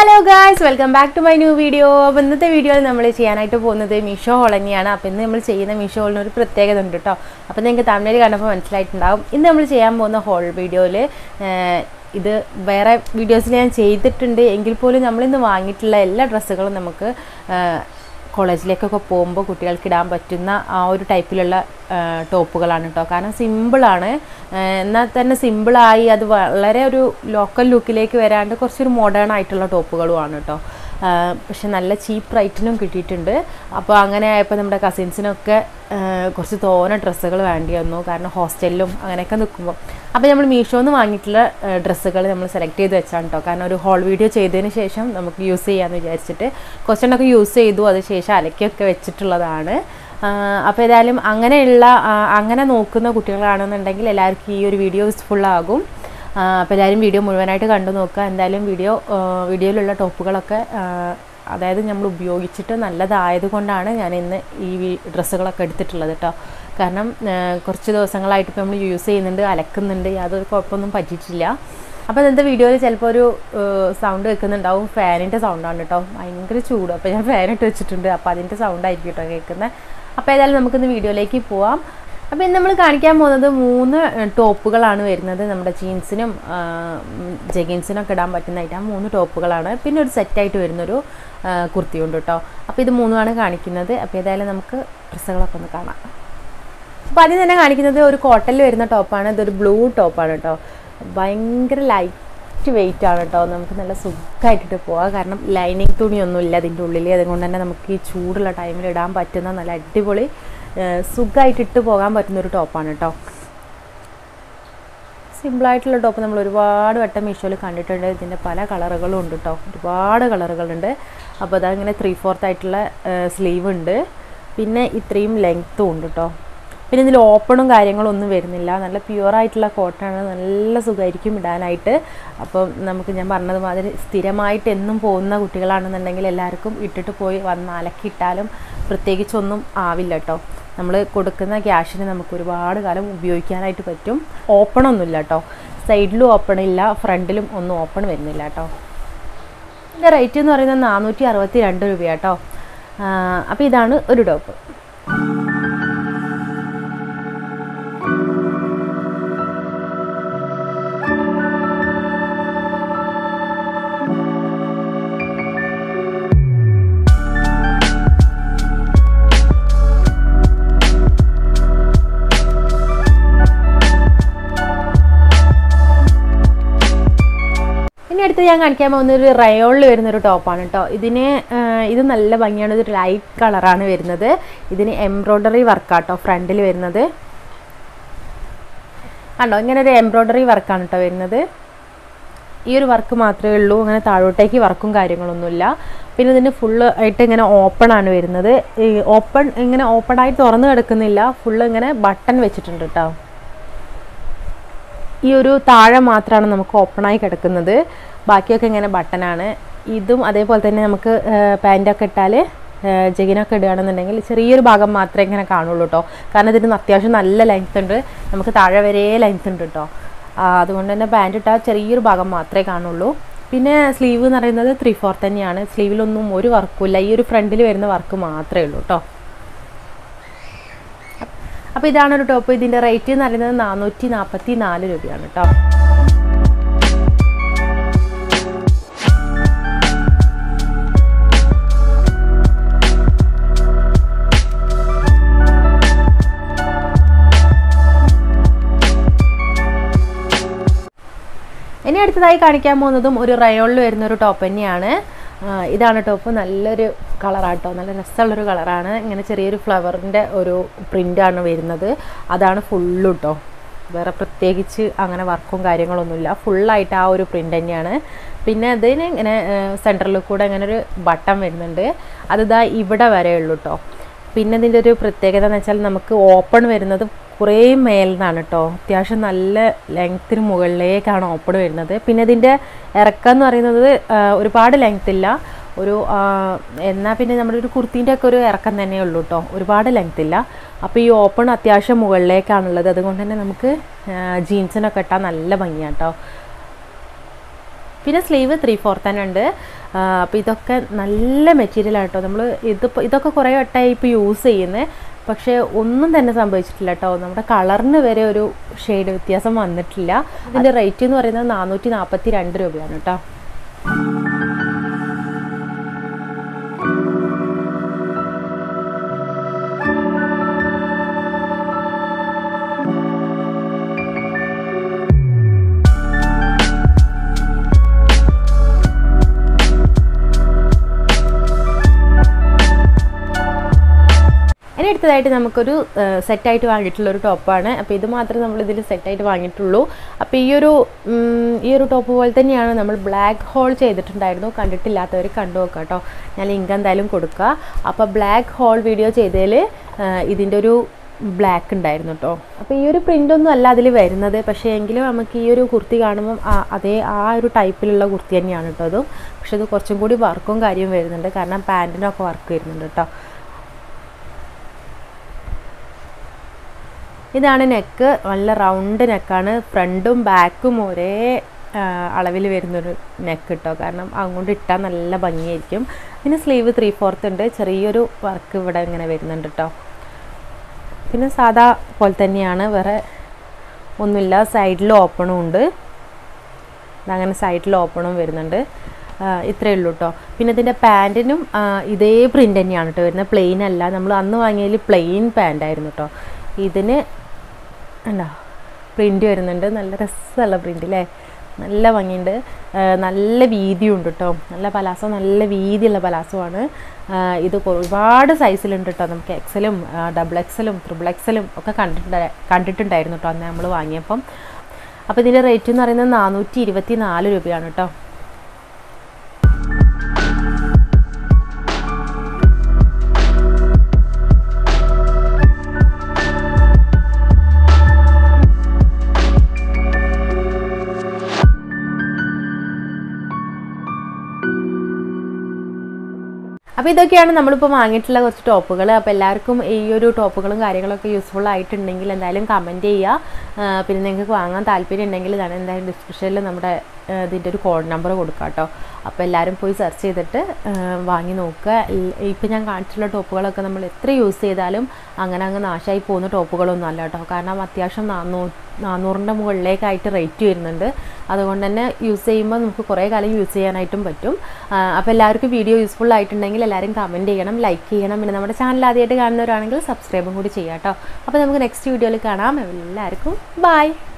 hello guys welcome back to my new video അപ്പോൾ ഇന്നത്തെ വീഡിയോയിൽ നമ്മൾ ചെയ്യാനായിട്ട് പോകുന്നത് മീഷോ ഹോൾ തന്നെയാണ് അപ്പോൾ ഇന്ന് നമ്മൾ ചെയ്യുന്ന മീഷോ ഹോളിന് ഒരു പ്രത്യേകത ഉണ്ട് കേട്ടോ അപ്പോൾ നിങ്ങൾക്ക് തമിഴിൽ കണ്ടപ്പോൾ മനസ്സിലായിട്ടുണ്ടാവും ഇന്ന് നമ്മൾ ചെയ്യാൻ പോകുന്ന ഹോൾ വീഡിയോയിൽ ഇത് വേറെ വീഡിയോസിൽ ഞാൻ ചെയ്തിട്ടുണ്ട് എങ്കിൽ പോലും നമ്മളിന്ന് വാങ്ങിയിട്ടുള്ള എല്ലാ ഡ്രസ്സുകളും നമുക്ക് കോളേജിലേക്കൊക്കെ പോകുമ്പോൾ കുട്ടികൾക്ക് ഇടാൻ പറ്റുന്ന ആ ഒരു ടൈപ്പിലുള്ള ടോപ്പുകളാണ് കേട്ടോ കാരണം സിമ്പിളാണ് എന്നാൽ തന്നെ സിമ്പിളായി അത് വളരെ ഒരു ലോക്കൽ ലുക്കിലേക്ക് വരാണ്ട് കുറച്ചൊരു മോഡേൺ ആയിട്ടുള്ള ടോപ്പുകളുമാണ് കേട്ടോ പക്ഷെ നല്ല ചീപ്പ് റേറ്റിനും കിട്ടിയിട്ടുണ്ട് അപ്പോൾ അങ്ങനെ ആയപ്പോൾ നമ്മുടെ കസിൻസിനൊക്കെ കുറച്ച് തോന ഡ്രസ്സുകൾ വേണ്ടി വന്നു കാരണം ഹോസ്റ്റലിലും അങ്ങനെയൊക്കെ നിൽക്കുമ്പോൾ അപ്പോൾ നമ്മൾ മീഷോന്ന് വാങ്ങിയിട്ടുള്ള ഡ്രസ്സുകൾ നമ്മൾ സെലക്ട് ചെയ്ത് വെച്ചാണ് കേട്ടോ കാരണം ഒരു ഹോൾ വീഡിയോ ചെയ്തതിന് ശേഷം നമുക്ക് യൂസ് ചെയ്യാമെന്ന് വിചാരിച്ചിട്ട് കുറച്ചെണ്ണൊക്കെ യൂസ് ചെയ്തു അത് ശേഷം അലക്കിയൊക്കെ വെച്ചിട്ടുള്ളതാണ് അപ്പോൾ ഏതായാലും അങ്ങനെയുള്ള അങ്ങനെ നോക്കുന്ന കുട്ടികളാണെന്നുണ്ടെങ്കിൽ എല്ലാവർക്കും ഈ ഒരു വീഡിയോ യൂസ്ഫുൾ ആകും അപ്പോൾ എല്ലാവരും വീഡിയോ മുഴുവനായിട്ട് കണ്ടു നോക്കുക എന്തായാലും വീഡിയോ വീഡിയോയിലുള്ള ടോപ്പുകളൊക്കെ അതായത് നമ്മൾ ഉപയോഗിച്ചിട്ട് നല്ലതായത് കൊണ്ടാണ് ഞാൻ ഇന്ന് ഈ ഡ്രസ്സുകളൊക്കെ എടുത്തിട്ടുള്ളത് കേട്ടോ കാരണം കുറച്ച് ദിവസങ്ങളായിട്ട് ഇപ്പോൾ നമ്മൾ യൂസ് ചെയ്യുന്നുണ്ട് അലക്കുന്നുണ്ട് യാതൊരു കുഴപ്പമൊന്നും പറ്റിയിട്ടില്ല അപ്പോൾ ഇന്നത്തെ വീഡിയോയിൽ ചിലപ്പോൾ ഒരു സൗണ്ട് കേൾക്കുന്നുണ്ടാവും ഫാനിൻ്റെ സൗണ്ടാണ് കേട്ടോ ഭയങ്കര ചൂട് അപ്പോൾ ഞാൻ ഫാൻ ഇട്ട് വെച്ചിട്ടുണ്ട് അപ്പോൾ അതിൻ്റെ സൗണ്ട് ആയിരിക്കും കേട്ടോ കേൾക്കുന്നത് അപ്പോൾ ഏതായാലും നമുക്കിന്ന് വീഡിയോയിലേക്ക് പോവാം അപ്പോൾ ഇന്ന് നമ്മൾ കാണിക്കാൻ പോകുന്നത് മൂന്ന് ടോപ്പുകളാണ് വരുന്നത് നമ്മുടെ ജീൻസിനും ജഗിൻസിനും ഒക്കെ ഇടാൻ പറ്റുന്നതായിട്ട് ആ മൂന്ന് ടോപ്പുകളാണ് പിന്നെ ഒരു സെറ്റായിട്ട് വരുന്നൊരു കുർത്തിയുണ്ട് കേട്ടോ അപ്പോൾ ഇത് മൂന്നുമാണ് കാണിക്കുന്നത് അപ്പോൾ ഏതായാലും നമുക്ക് ഡ്രസ്സുകളൊക്കെ ഒന്ന് കാണാം അപ്പോൾ ആദ്യം തന്നെ കാണിക്കുന്നത് ഒരു കോട്ടണിൽ വരുന്ന ടോപ്പാണ് ഇതൊരു ബ്ലൂ ടോപ്പാണ് കേട്ടോ ഭയങ്കര ലൈറ്റ് വെയിറ്റ് ആണ് കേട്ടോ നമുക്ക് നല്ല സുഖമായിട്ടിട്ട് പോകാം കാരണം ലൈനിങ് തുണിയൊന്നുമില്ല അതിൻ്റെ ഉള്ളിൽ അതുകൊണ്ട് തന്നെ നമുക്ക് ഈ ചൂടുള്ള ടൈമിൽ ഇടാൻ പറ്റുന്ന നല്ല അടിപൊളി സുഖമായിട്ട് ഇട്ട് പോകാൻ പറ്റുന്ന ഒരു ടോപ്പാണ് കേട്ടോ സിമ്പിളായിട്ടുള്ള ടോപ്പ് നമ്മൾ ഒരുപാട് വട്ടം മീഷോയിൽ കണ്ടിട്ടുണ്ട് ഇതിൻ്റെ പല കളറുകളും ഉണ്ട് കേട്ടോ ഒരുപാട് കളറുകളുണ്ട് അപ്പോൾ അതങ്ങനെ ത്രീ ഫോർത്ത് ആയിട്ടുള്ള സ്ലീവ് ഉണ്ട് പിന്നെ ഇത്രയും ലെങ്ത്തും ഉണ്ട് കേട്ടോ പിന്നെ ഇതിൽ ഓപ്പണും കാര്യങ്ങളും ഒന്നും വരുന്നില്ല നല്ല പ്യുവർ ആയിട്ടുള്ള കോട്ടൺ നല്ല സുഖമായിരിക്കും ഇടാനായിട്ട് അപ്പം നമുക്ക് ഞാൻ പറഞ്ഞത് മാതിരി സ്ഥിരമായിട്ട് എന്നും പോകുന്ന കുട്ടികളാണെന്നുണ്ടെങ്കിൽ എല്ലാവർക്കും ഇട്ടിട്ട് പോയി വന്ന് അലക്കിയിട്ടാലും പ്രത്യേകിച്ചൊന്നും ആവില്ല കേട്ടോ നമ്മൾ കൊടുക്കുന്ന ക്യാഷിന് നമുക്ക് ഒരുപാട് കാലം ഉപയോഗിക്കാനായിട്ട് പറ്റും ഓപ്പൺ ഒന്നുമില്ല കേട്ടോ സൈഡിലും ഓപ്പൺ ഇല്ല ഫ്രണ്ടിലും ഒന്നും ഓപ്പൺ വരുന്നില്ല കേട്ടോ ഇതിൻ്റെ റേറ്റ് എന്ന് പറയുന്നത് നാനൂറ്റി അറുപത്തി രണ്ട് രൂപ കേട്ടോ അപ്പോൾ ഇതാണ് ഒരു ടോപ്പ് ഇനി അടുത്ത് ഞാൻ കാണിക്കാൻ പോകുന്ന ഒരു റയോണിൽ വരുന്ന ഒരു ടോപ്പാണ് കേട്ടോ ഇതിന് ഇത് നല്ല ഭംഗിയാണ് ഇത് ലൈറ്റ് കളറാണ് വരുന്നത് ഇതിന് എംബ്രോയ്ഡറി വർക്കാട്ടോ ഫ്രണ്ടിൽ വരുന്നത് കണ്ടോ ഇങ്ങനെ ഒരു എംബ്രോയ്ഡറി വർക്കാണ് കേട്ടോ വരുന്നത് ഈ ഒരു വർക്ക് മാത്രമേ ഉള്ളൂ അങ്ങനെ താഴോട്ടേക്ക് വർക്കും കാര്യങ്ങളൊന്നുമില്ല പിന്നെ ഇതിന് ഫുള്ള് ആയിട്ട് ഇങ്ങനെ ഓപ്പൺ ആണ് വരുന്നത് ഈ ഓപ്പൺ ഇങ്ങനെ ഓപ്പൺ ആയിട്ട് തുറന്നു കിടക്കുന്നില്ല ഫുള്ള് ഇങ്ങനെ ബട്ടൺ വെച്ചിട്ടുണ്ട് കേട്ടോ ഈ ഒരു താഴെ മാത്രമാണ് നമുക്ക് ഓപ്പണായി കിടക്കുന്നത് ബാക്കിയൊക്കെ ഇങ്ങനെ ബട്ടനാണ് ഇതും അതേപോലെ തന്നെ നമുക്ക് പാൻറ്റൊക്കെ ഇട്ടാൽ ജഗിനൊക്കെ ഇടുകയാണെന്നുണ്ടെങ്കിൽ ചെറിയൊരു ഭാഗം മാത്രമേ ഇങ്ങനെ കാണുള്ളൂ കേട്ടോ കാരണം ഇതിന് അത്യാവശ്യം നല്ല ലെങ്ത് ഉണ്ട് നമുക്ക് താഴെ വരെ ലെങ്ത് ഉണ്ട് കേട്ടോ അതുകൊണ്ട് തന്നെ പാൻറ്റ് ഇട്ടാൽ ചെറിയൊരു ഭാഗം മാത്രമേ കാണുള്ളൂ പിന്നെ സ്ലീവ് എന്ന് പറയുന്നത് ത്രീ ഫോർത്ത് തന്നെയാണ് സ്ലീവിലൊന്നും ഒരു വർക്കും ഇല്ല ഈ ഒരു ഫ്രണ്ടിൽ വരുന്ന വർക്ക് മാത്രമേ ഉള്ളൂ കേട്ടോ അപ്പോൾ ഇതാണ് ഒരു ടോപ്പ് ഇതിൻ്റെ റേറ്റ് എന്ന് പറയുന്നത് നാനൂറ്റി നാൽപ്പത്തി നാല് രൂപയാണ് കേട്ടോ ഇനി അടുത്തതായി കാണിക്കാൻ പോകുന്നതും ഒരു റയോണിൽ വരുന്ന ഒരു ടോപ്പ് തന്നെയാണ് ഇതാണ് ടോപ്പ് നല്ലൊരു കളറാട്ടോ നല്ല രസമുള്ളൊരു കളറാണ് ഇങ്ങനെ ചെറിയൊരു ഫ്ലവറിൻ്റെ ഒരു പ്രിൻ്റാണ് വരുന്നത് അതാണ് ഫുള്ള് കേട്ടോ വേറെ പ്രത്യേകിച്ച് അങ്ങനെ വർക്കും കാര്യങ്ങളൊന്നുമില്ല ഫുള്ളായിട്ട് ആ ഒരു പ്രിൻ്റ് തന്നെയാണ് പിന്നെ അതിന് ഇങ്ങനെ സെൻറ്ററിൽ കൂടെ ഇങ്ങനെ ഒരു ബട്ടൺ വരുന്നുണ്ട് അത് ഇതാ ഇവിടെ വരെ ഉള്ളൂ കേട്ടോ പിന്നെ ഇതിൻ്റെ ഒരു പ്രത്യേകത എന്ന് വെച്ചാൽ നമുക്ക് ഓപ്പൺ വരുന്നത് കുറേ മേലിന്നാണ് കേട്ടോ അത്യാവശ്യം നല്ല ലെങ്ത്തിന് മുകളിലേക്കാണ് ഓപ്പൺ വരുന്നത് പിന്നെ ഇതിൻ്റെ ഇറക്കം എന്ന് പറയുന്നത് ഒരുപാട് ലെങ്ത് ഇല്ല ഒരു എന്നാൽ പിന്നെ നമ്മുടെ ഒരു കുർത്തീൻ്റെ ഒക്കെ ഒരു ഇറക്കം തന്നെ ഉള്ളൂ കേട്ടോ ഒരുപാട് ലെങ്ത് ഇല്ല അപ്പോൾ ഈ ഓപ്പൺ അത്യാവശ്യം മുകളിലേക്കാണുള്ളത് അതുകൊണ്ട് തന്നെ നമുക്ക് ജീൻസിനൊക്കെ ഇട്ടാൽ നല്ല ഭംഗിയാണ് കേട്ടോ പിന്നെ സ്ലീവ് ത്രീ ഫോർത്ത് തന്നെ ഉണ്ട് അപ്പോൾ ഇതൊക്കെ നല്ല മെറ്റീരിയലാണ് കേട്ടോ നമ്മൾ ഇതിപ്പോൾ ഇതൊക്കെ കുറേ വട്ടമായി ഇപ്പോൾ യൂസ് ചെയ്യുന്നത് പക്ഷേ ഒന്നും തന്നെ സംഭവിച്ചിട്ടില്ല കേട്ടോ നമ്മുടെ കളറിന് വരെ ഒരു ഷെയ്ഡ് വ്യത്യാസം വന്നിട്ടില്ല ഇതിൻ്റെ റേറ്റ് എന്ന് പറയുന്നത് നാനൂറ്റി നാൽപ്പത്തി രണ്ട് രൂപയാണ് കേട്ടോ ഇനി അടുത്തതായിട്ട് നമുക്കൊരു സെറ്റായിട്ട് വാങ്ങിയിട്ടുള്ള ഒരു ടോപ്പാണ് അപ്പോൾ ഇത് മാത്രമേ നമ്മൾ ഇതിൽ സെറ്റായിട്ട് വാങ്ങിയിട്ടുള്ളൂ അപ്പോൾ ഈ ഒരു ഉം, ഈ ഒരു ടോപ്പ് പോലെ തന്നെയാണ് നമ്മൾ ബ്ലാക്ക് ഹോൾ ചെയ്തിട്ടുണ്ടായിരുന്നു കണ്ടിട്ടില്ലാത്തവർ കണ്ടു നോക്കുക കേട്ടോ ഞാൻ ലിങ്ക് എന്തായാലും കൊടുക്കുക അപ്പോൾ ബ്ലാക്ക് ഹോൾ വീഡിയോ ചെയ്തതിൽ ഇതിൻ്റെ ഒരു ബ്ലാക്ക് ഉണ്ടായിരുന്നു കേട്ടോ അപ്പോൾ ഈ ഒരു പ്രിൻ്റ് ഒന്നും അല്ല അതിൽ വരുന്നത് പക്ഷേ എങ്കിലും നമുക്ക് ഈ ഒരു കുർത്തി കാണുമ്പം ആ- അതേ ആ ഒരു ടൈപ്പിലുള്ള കുർത്തി തന്നെയാണ് കേട്ടോ അതും പക്ഷേ ഇത് കുറച്ചും കൂടി വർക്കും കാര്യവും വരുന്നുണ്ട് കാരണം പാൻറ്റിനൊക്കെ വർക്ക് വരുന്നുണ്ട് കേട്ടോ ഇതാണ് നെക്ക് നല്ല റൗണ്ട് നെക്കാണ് ഫ്രണ്ടും ബാക്കും ഒരേ അളവിൽ വരുന്നൊരു നെക്ക് കേട്ടോ കാരണം അങ്ങോട്ട് ഇട്ടാൽ നല്ല ഭംഗിയായിരിക്കും പിന്നെ സ്ലീവ് ത്രീ ഫോർത്ത് ഉണ്ട് ചെറിയൊരു വർക്ക് ഇവിടെ ഇങ്ങനെ വരുന്നുണ്ട് കേട്ടോ പിന്നെ സാധാ പോലെ തന്നെയാണ് വേറെ ഒന്നുമില്ല സൈഡിൽ ഓപ്പണും ഉണ്ട് അങ്ങനെ സൈഡിൽ ഓപ്പണും വരുന്നുണ്ട് ആ, ഇത്രയേ ഉള്ളൂ കേട്ടോ പിന്നെ ഇതിൻ്റെ പാൻറ്റിനും ഇതേ പ്രിൻ്റ് തന്നെയാണ് കേട്ടോ വരുന്നത് പ്ലെയിൻ അല്ല നമ്മൾ അന്ന് വാങ്ങിയതിൽ പ്ലെയിൻ പാൻ്റായിരുന്നു കേട്ടോ ഇതിന് ഉണ്ടോ പ്രിൻ്റ് വരുന്നുണ്ട് നല്ല രസമുള്ള പ്രിൻ്റ് അല്ലേ നല്ല ഭംഗിയുണ്ട് ആ, നല്ല വീതിയുണ്ട് കേട്ടോ നല്ല പലാസോ നല്ല വീതിയുള്ള പലാസമാണ് ഇത് ഒരുപാട് സൈസിലുണ്ട് കേട്ടോ നമുക്ക് എക്സലും ഡബിൾ എക്സലും ത്രിബിൾ എക്സലും ഒക്കെ കണ്ടിട്ടുണ്ട കണ്ടിട്ടുണ്ടായിരുന്നു കേട്ടോ അന്ന് നമ്മൾ വാങ്ങിയപ്പം അപ്പോൾ ഇതിൻ്റെ റേറ്റ് എന്ന് പറയുന്നത് നാനൂറ്റി ഇരുപത്തി നാല് രൂപയാണ് കേട്ടോ അപ്പോൾ ഇതൊക്കെയാണ് നമ്മളിപ്പോൾ വാങ്ങിയിട്ടുള്ള കുറച്ച് ടോപ്പുകൾ അപ്പോൾ എല്ലാവർക്കും ഈ ഒരു ടോപ്പുകളും കാര്യങ്ങളൊക്കെ യൂസ്ഫുൾ ആയിട്ടുണ്ടെങ്കിൽ എന്തായാലും കമൻറ്റ് ചെയ്യുക ആ, പിന്നെ നിങ്ങൾക്ക് വാങ്ങാൻ താല്പര്യം ഉണ്ടെങ്കിൽ ഞാൻ എന്തായാലും ഡിസ്ക്രിപ്ഷനിൽ നമ്മുടെ ആ, ഇതിൻ്റെ ഒരു കോഡ് നമ്പർ കൊടുക്കാം കേട്ടോ അപ്പോൾ എല്ലാവരും പോയി സെർച്ച് ചെയ്തിട്ട് ആ, വാങ്ങി നോക്കുക ഇപ്പം ഞാൻ കാണിച്ചിട്ടുള്ള ടോപ്പുകളൊക്കെ നമ്മൾ എത്ര യൂസ് ചെയ്താലും അങ്ങനെ അങ്ങ് നാശമായി പോകുന്ന ടോപ്പുകളൊന്നും അല്ല കേട്ടോ കാരണം അത്യാവശ്യം നാനൂ നാനൂറിൻ്റെ മുകളിലേക്കായിട്ട് റേറ്റ് വരുന്നുണ്ട് അതുകൊണ്ട് തന്നെ യൂസ് ചെയ്യുമ്പോൾ നമുക്ക് കുറേ കാലം യൂസ് ചെയ്യാനായിട്ടും പറ്റും ആ, അപ്പോൾ എല്ലാവർക്കും വീഡിയോ യൂസ്ഫുൾ ആയിട്ടുണ്ടെങ്കിൽ എല്ലാവരും കമൻറ്റ് ചെയ്യണം ലൈക്ക് ചെയ്യണം പിന്നെ നമ്മുടെ ചാനൽ ആദ്യമായിട്ട് കാണുന്നവരാണെങ്കിൽ സബ്സ്ക്രൈബും കൂടി ചെയ്യാം കേട്ടോ അപ്പോൾ നമുക്ക് നെക്സ്റ്റ് വീഡിയോയിൽ കാണാം എല്ലാവർക്കും ബൈ